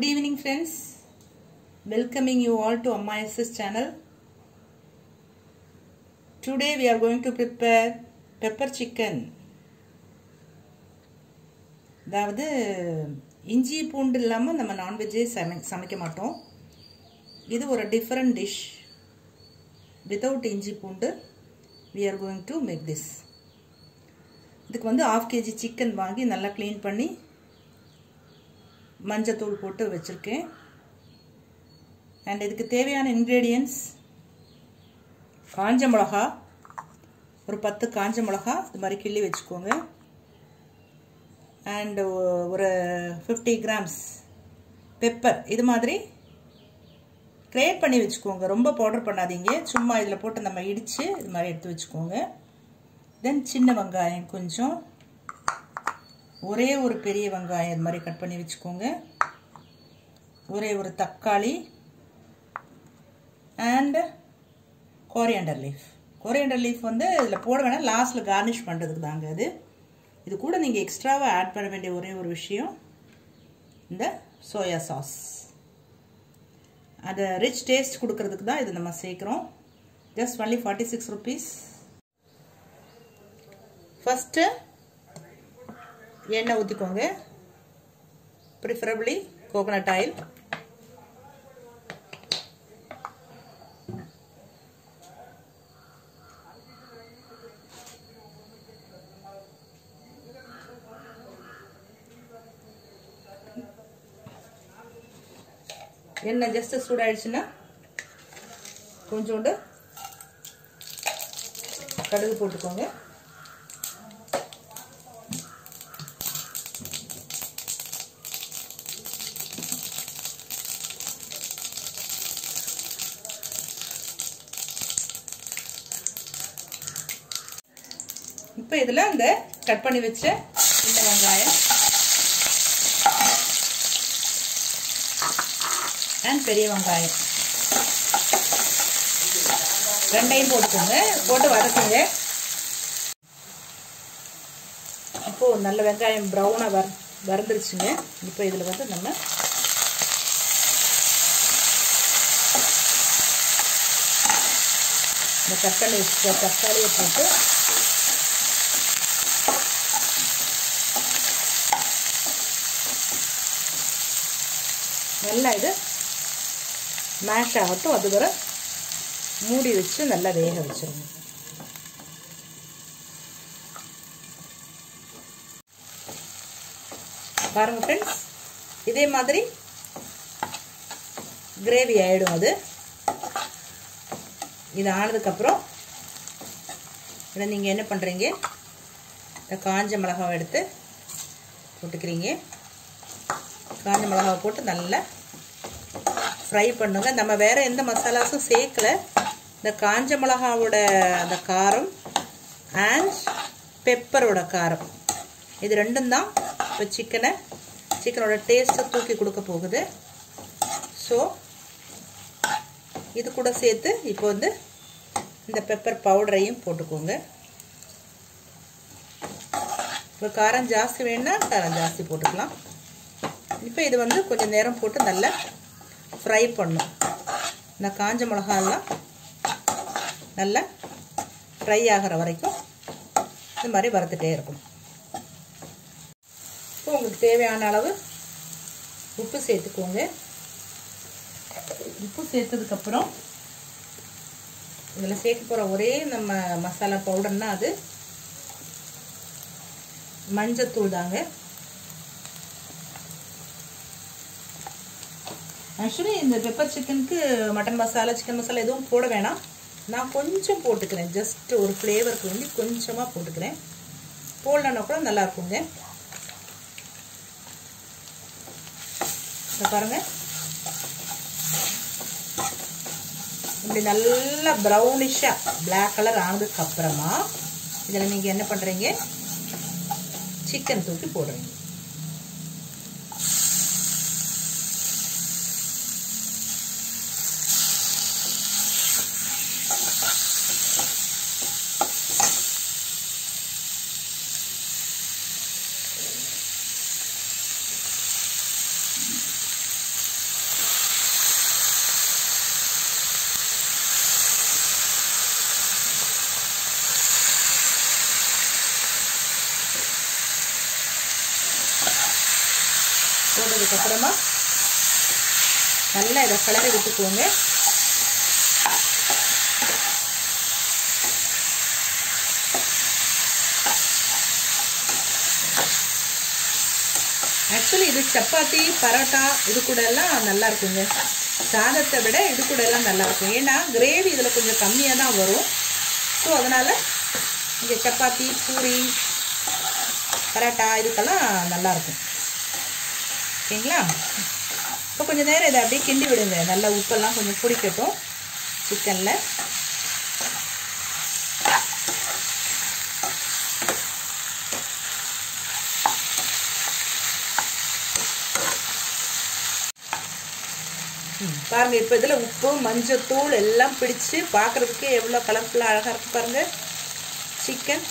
Good evening friends. Welcoming you all to Amma SS channel. Today we are going to prepare pepper chicken. அதாவது இஞ்சி பூண்டு இல்லாமல் நம்ம நான்வெஜ்ஜே சமை சமைக்க மாட்டோம் இது ஒரு டிஃப்ரெண்ட் டிஷ் வித்தவுட் இஞ்சி பூண்டு we are going to make this இதுக்கு வந்து ஆஃப் கேஜி சிக்கன் வாங்கி நல்லா க்ளீன் பண்ணி மஞ்சத்தூள் போட்டு வச்சுருக்கேன் அண்ட் இதுக்கு தேவையான இன்க்ரீடியன்ஸ் காஞ்ச மிளகா ஒரு பத்து காஞ்ச மிளகா இது மாதிரி கிள்ளி வச்சுக்கோங்க அண்ட் ஒரு ஃபிஃப்டி கிராம்ஸ் பெப்பர் இது மாதிரி கிரேட் பண்ணி வச்சுக்கோங்க ரொம்ப பவுடர் பண்ணாதீங்க சும்மா இதில் போட்டு நம்ம இடித்து இது மாதிரி எடுத்து வச்சுக்கோங்க தென் சின்ன வெங்காயம் கொஞ்சம் ஒரே ஒரு பெரிய வெங்காயம் இது மாதிரி கட் பண்ணி வச்சுக்கோங்க ஒரே ஒரு தக்காளி and coriander leaf coriander leaf வந்து இதில் போட வேணாம் லாஸ்ட்டில் கார்னிஷ் பண்ணுறதுக்கு தாங்க அது இது கூட நீங்கள் எக்ஸ்ட்ராவாக ஆட் பண்ண வேண்டிய ஒரே ஒரு விஷயம் இந்த சோயா சாஸ் அதை ரிச் டேஸ்ட் கொடுக்கறதுக்கு தான் இது நம்ம சேர்க்குறோம் just only forty six rupees first எண்ணெய் ஊற்றிக்கோங்க ப்ரிஃபரபிளி கோகோனட் ஆயில் எண்ணெய் ஜஸ்ட் சூடாயிடுச்சுன்னா கொஞ்சோண்டு கடுகு போட்டுக்கோங்க இப்போ இதில் இந்த கட் பண்ணி வச்ச இந்த வெங்காயம் அண்ட் பெரிய வெங்காயம் ரெண்டையும் போட்டுக்கோங்க போட்டு வதக்குங்க இப்போது நல்ல வெங்காயம் ப்ரௌனாக வர வறந்துருச்சுங்க இப்போ இதில் வந்து நம்ம இந்த தக்காளி தக்காளியை போட்டு நல்லா இது மேஷ் ஆகட்டும் அது வர மூடி வச்சு நல்லா வேக வச்சிருங்க பாருங்க ஃப்ரெண்ட்ஸ் இதே மாதிரி கிரேவி ஆகிடும் அது இது ஆனதுக்கப்புறம் இதை நீங்கள் என்ன பண்ணுறீங்க இந்த காஞ்ச மிளகாவை எடுத்து போட்டுக்கிறீங்க காஞ்ச மிளகாவை போட்டு நல்லா ஃப்ரை பண்ணுங்க நம்ம வேறு எந்த மசாலாஸும் சேர்க்கல இந்த காஞ்ச மிளகாவோட அந்த காரம் அண்ட் பெப்பரோட காரம் இது ரெண்டும் தான் இப்போ சிக்கனை சிக்கனோட டேஸ்ட்டை தூக்கி கொடுக்க போகுது ஸோ இது கூட சேர்த்து இப்போ வந்து இந்த பெப்பர் பவுடரையும் போட்டுக்கோங்க இப்போ காரம் ஜாஸ்தி வேணுன்னா காரம் ஜாஸ்தி போட்டுக்கலாம் இப்போ இது வந்து கொஞ்சம் நேரம் போட்டு நல்லா ஃப்ரை பண்ணும் இந்த காஞ்ச மிளகாலாம் நல்லா ஃப்ரை ஆகிற வரைக்கும் இது மாதிரி வறுத்துட்டே இருக்கும் இப்போ உங்களுக்கு தேவையான அளவு உப்பு சேர்த்துக்கோங்க உப்பு சேர்த்ததுக்கப்புறம் இதில் சேர்க்க போகிற ஒரே நம்ம மசாலா பவுடர்னா அது மஞ்சத்தூள் தாங்க ஆக்சுவலி இந்த பெப்பர் சிக்கனுக்கு மட்டன் மசாலா சிக்கன் மசாலா எதுவும் போட வேணாம் நான் கொஞ்சம் போட்டுக்கிறேன் ஜஸ்ட் ஒரு ஃப்ளேவருக்கு வேண்டி கொஞ்சமாக போட்டுக்கிறேன் போடலன்னா கூட நல்லா இருக்குங்க இதை பாருங்க இப்படி நல்லா ப்ரௌனிஷாக பிளாக் கலர் ஆனதுக்கு அப்புறமா இதில் நீங்கள் என்ன பண்ணுறீங்க சிக்கன் தூக்கி போடுறீங்க அதுக்கப்புறமா நல்லா இதை கிளறி விட்டுக்கோங்க ஆக்சுவலி இது சப்பாத்தி பரோட்டா இது கூட எல்லாம் நல்லா இருக்குங்க சாதத்தை விட இது கூட எல்லாம் நல்லா இருக்கும் ஏன்னா கிரேவி இதில் கொஞ்சம் கம்மியாக தான் வரும் ஸோ அதனால் இங்கே சப்பாத்தி பூரி பரோட்டா இதுக்கெல்லாம் நல்லாயிருக்கும் ஓகேங்களா இப்போ கொஞ்சம் நேரம் இதை அப்படியே கிண்டி விடுங்க நல்லா உப்பெல்லாம் கொஞ்சம் பிடிக்கட்டும் சிக்கனில் பாருங்கள் இப்போ இதில் உப்பு மஞ்சத்தூள் எல்லாம் பிடிச்சி பார்க்குறதுக்கே எவ்வளோ கலர்ஃபுல்லாக அழகாக இருக்குது பாருங்கள் சிக்கன்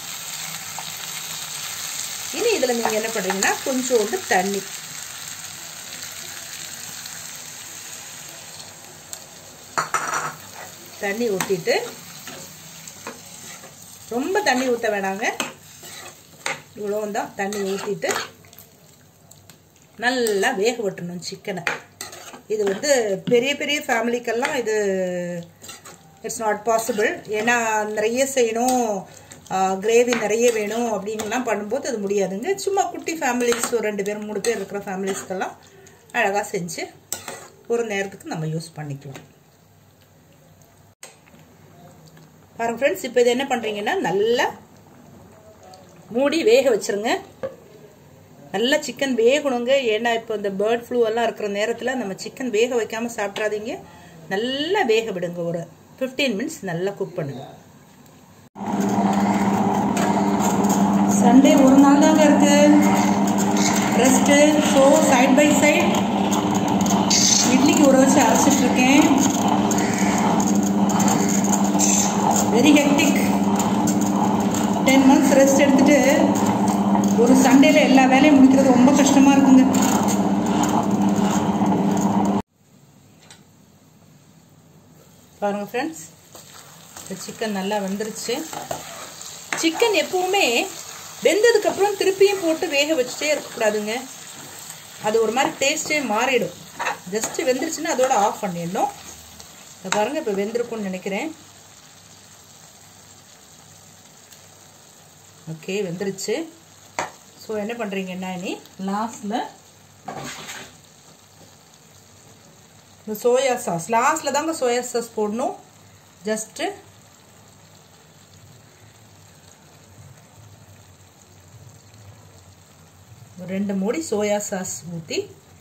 இனி இதில் நீங்கள் என்ன பண்ணுறீங்கன்னா கொஞ்சோண்டு தண்ணி தண்ணி ஊற்றிட்டு ரொம்ப தண்ணி ஊற்ற வேணாங்க இவ்வளோ தான் தண்ணி ஊற்றிட்டு நல்லா வேக விட்டணும் சிக்கனை இது வந்து பெரிய பெரிய ஃபேமிலிக்கெல்லாம் இது இட்ஸ் நாட் பாசிபிள் ஏன்னா நிறைய செய்யணும் கிரேவி நிறைய வேணும் அப்படின்லாம் பண்ணும்போது அது முடியாதுங்க சும்மா குட்டி ஃபேமிலிஸ் ஒரு ரெண்டு பேர் மூணு பேர் இருக்கிற ஃபேமிலிஸ்க்கெல்லாம் அழகாக செஞ்சு ஒரு நேரத்துக்கு நம்ம யூஸ் பண்ணிக்கலாம் பாருங்க ஃப்ரெண்ட்ஸ் இப்போ இது என்ன பண்ணுறீங்கன்னா நல்லா மூடி வேக வச்சுருங்க நல்லா சிக்கன் வேகணுங்க ஏன்னா இப்போ இந்த பேர்ட் ஃப்ளூ எல்லாம் இருக்கிற நேரத்தில் நம்ம சிக்கன் வேக வைக்காமல் சாப்பிட்றாதீங்க நல்லா வேக விடுங்க ஒரு ஃபிஃப்டீன் மினிட்ஸ் நல்லா குக் பண்ணுங்க சண்டே ஒரு நாள் தாங்க இருக்கு rest so side by side இட்லிக்கு ஊற வச்சு அரைச்சிட்டு இருக்கேன் very hectic ten months rest எடுத்துட்டு ஒரு சண்டேல எல்லா வேலையும் முடிக்கிறது ரொம்ப கஷ்டமா இருக்குங்க பாருங்க ஃப்ரெண்ட்ஸ் இந்த சிக்கன் நல்லா வெந்துருச்சு சிக்கன் எப்பவுமே வெந்ததுக்கப்புறம் திருப்பியும் போட்டு வேக வச்சுட்டே இருக்கக்கூடாதுங்க அது ஒரு மாதிரி டேஸ்ட்டே மாறிடும் ஜஸ்ட்டு வெந்துருச்சுன்னா அதோட ஆஃப் பண்ணிடணும் இதை பாருங்க இப்போ வெந்திருக்கும்னு நினைக்கிறேன் ஓகே வெந்துருச்சு ஸோ என்ன பண்ணுறீங்கன்னா இனி லாஸ்டில் இந்த சோயா சாஸ் லாஸ்ட்டில் தாங்க சோயா சாஸ் போடணும் ஜஸ்ட்டு ரெண்டு மூடி சோயா சாஸ் ஊற்றி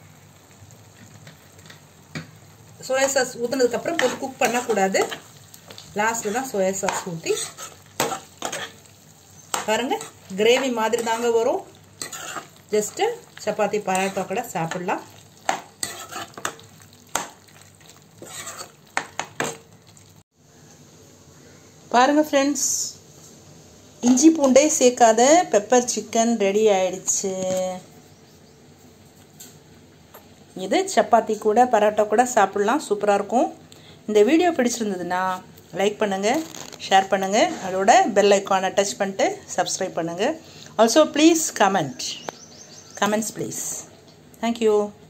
சோயா சாஸ் ஊற்றுனதுக்கப்புறம் போட்டு குக் பண்ணக்கூடாது லாஸ்ட்டில் தான் சோயா சாஸ் ஊற்றி பாருங்க கிரேவி மாதிரி தாங்க வரும் ஜஸ்ட்டு சப்பாத்தி பரோட்டா கூட சாப்பிடலாம் பாருங்க ஃப்ரெண்ட்ஸ் இஞ்சி பூண்டே சேர்க்காத பெப்பர் சிக்கன் ரெடி ஆயிடுச்சு இது சப்பாத்தி கூட பரோட்டா கூட சாப்பிட்லாம் சூப்பராக இருக்கும் இந்த வீடியோ பிடிச்சிருந்ததுன்னா லைக் பண்ணுங்கள் ஷேர் பண்ணுங்கள் அதோட பெல் ஐக்கானை டச் பண்ணிட்டு சப்ஸ்கிரைப் பண்ணுங்கள் also please comment comments please thank you